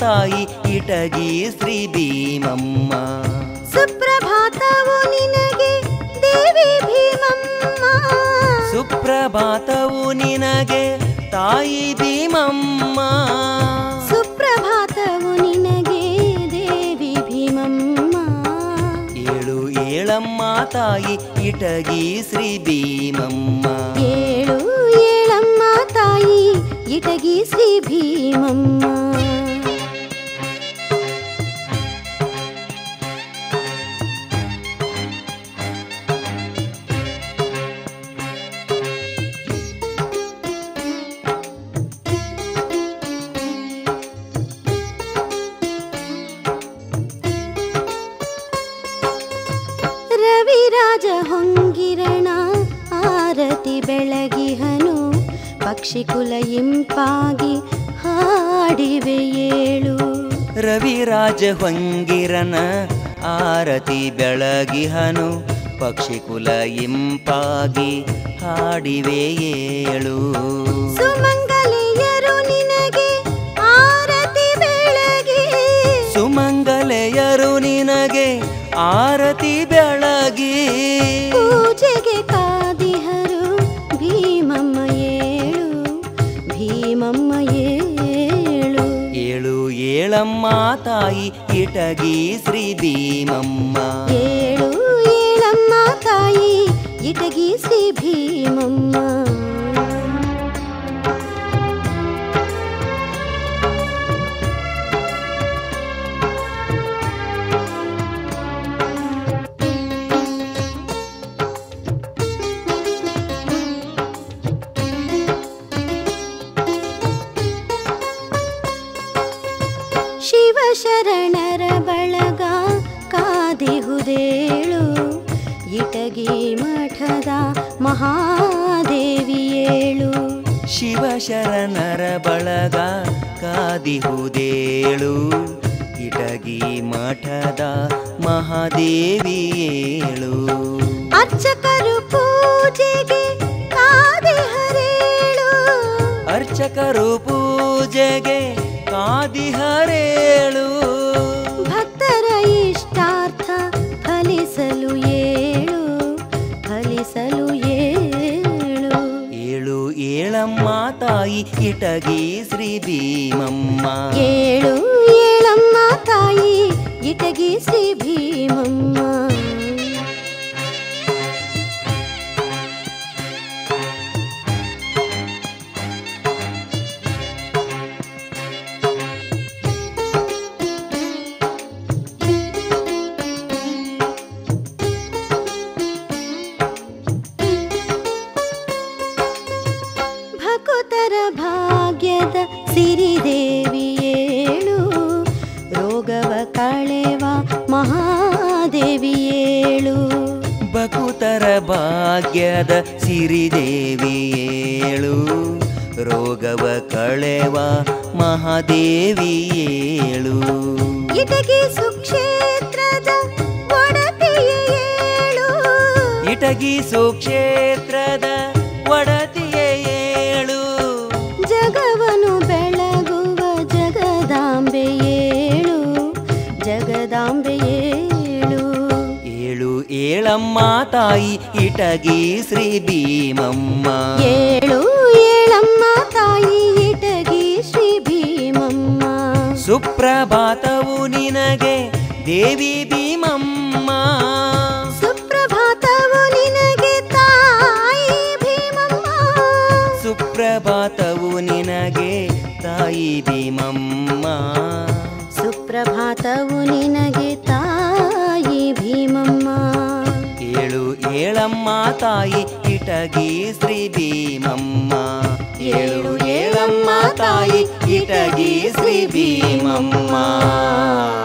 ತಾಯಿ ಇಟಗಿ ಶ್ರೀ ಭೀಮಮ್ಮ ಸುಪ್ರಭಾತವು ನಿನಗೆ ದೇವಿ ಭೀಮಮ್ಮ ಸುಪ್ರಭಾತವು ನಿನಗೆ ತಾಯಿ ಭೀಮಮ್ಮ ಸುಪ್ರಭಾತವು ನಿನಗೆ ದೇವಿ ಭೀಮಮ್ಮ ಏಳು ಏಳಮ್ಮ ತಾಯಿ ಇಟಗಿ ಶ್ರೀ ಭೀಮಮ್ಮ ಏಳು ಏಳಮ್ಮ ತಾಯಿ ಇಟಗಿ ಶ್ರೀ ಭೀಮಮ್ಮ ರವಿರಾಜ ಹೊಂಗಿರಣ ಆರತಿ ಬೆಳಗಿಹನು ಪಕ್ಷಿಕುಲ ಇಂಪಾಗಿ ಹಾಡಿವೆ ಏಳು ರವಿರಾಜ ಹೊಂಗಿರನ ಆರತಿ ಬೆಳಗಿಹನು ಪಕ್ಷಿಕುಲ ಇಂಪಾಗಿ ಹಾಡಿವೆ ಏಳು ಸುಮಂಗಲೆಯರು ನಿನಗೆ ಆರತಿ ಬೆಳಗಿ ಸುಮಂಗಲೆಯರು ನಿನಗೆ ಆರತಿ ಬೆಳಗಿ ಪೂಜೆಗೆ ಕಾದಿಹರು ಭೀಮಮ್ಮ ಏಳು ಭೀಮಮ್ಮ ಏಳು ಏಳು ಏಳಮ್ಮ ತಾಯಿ ಇಟಗಿ ಶ್ರೀ ಭೀಮಮ್ಮ ಏಳು ಏಳಮ್ಮ ತಾಯಿ ಇಟಗಿ ಶ್ರೀ ಭೀಮಮ್ಮ ಶಿವಶರಣರ ಬಳಗ ಕಾದಿಹುದೇಳು ಇಟಗಿ ಮಠದ ಮಹಾದೇವಿಯೇಳು ಶಿವಶರಣರ ಬಳಗ ಕಾದಿಹುದೇಳು ಇಟಗಿ ಮಠದ ಮಹಾದೇವಿಯೇಳು ಅರ್ಚಕರು ಪೂಜೆಗೆ ಕಾದಿಹರೇಳು ಅರ್ಚಕರು ಪೂಜೆಗೆ ಕಾದಿಹರೇಳು ಭಕ್ತರ ಇಷ್ಟಾರ್ಥ ಫಲಿಸಲು ಏಳು ಫಲಿಸಲು ಏಳು ಏಳು ಏಳಮ್ಮ ತಾಯಿ ಇಟಗಿ ಶ್ರೀ ಭೀಮಮ್ಮ ಏಳು ಏಳಮ್ಮ ತಾಯಿ ಇಟಗಿ ಶ್ರೀ ಭೀಮಮ್ಮ ಭಕುತರ ಭಾಗ್ಯದ ಸಿರಿದೇವಿಯೇಳು ರೋಗವ ಕಳೆವ ಮಹಾದೇವಿಯೇಳು ಬಕುತರ ಭಾಗ್ಯದ ಸಿರಿದೇವಿಯೇಳು ರೋಗವ ಕಳೆವ ಮಹಾದೇವಿಯೇಳು ಇಟಗಿ ಸುಕ್ಷೇತ್ರದ ಒಡತಿಯೇಳು ಇಟಗಿ ಸುಕ್ಷೇತ್ರದ ಒಡತಿಯೇಳು ಜಗವನು ಬೆಳಗುವ ಜಗದಾಂಬೆಯೇಳು ಜಗದಾಂಬೆಯೇಳು ಏಳು ಏಳಮ್ಮ ತಾಯಿ ಇಟಗಿ ಶ್ರೀ ಭೀಮಮ್ಮ ಏಳು ಏಳಮ್ಮ ತಾಯಿ ಇಟಗಿ ಶ್ರೀ ಭೀಮಮ್ಮ ಸುಪ್ರಭಾತವು ನಿನಗೆ ದೇವಿ ಭೀಮಮ್ಮ ಸುಪ್ರಭಾತವು ನಿನಗೆ ತಾಯಿ ಭೀಮಮ್ಮ ಸುಪ್ರಭಾತವು ನಿನಗೆ ತಾಯಿ ಭೀಮಮ್ಮ ಸುಪ್ರಭಾತವು ನಿನಗೆ ತಾಯಿ ಭೀಮಮ್ಮ ಏಳು ಏಳಮ್ಮ ತಾಯಿ ಇಟಗಿ ಶ್ರೀ ಭೀಮಮ್ಮ ಏಳು ಏಳಮ್ಮ ತಾಯಿ ಇಟಗಿ ಶ್ರೀ ಭೀಮಮ್ಮ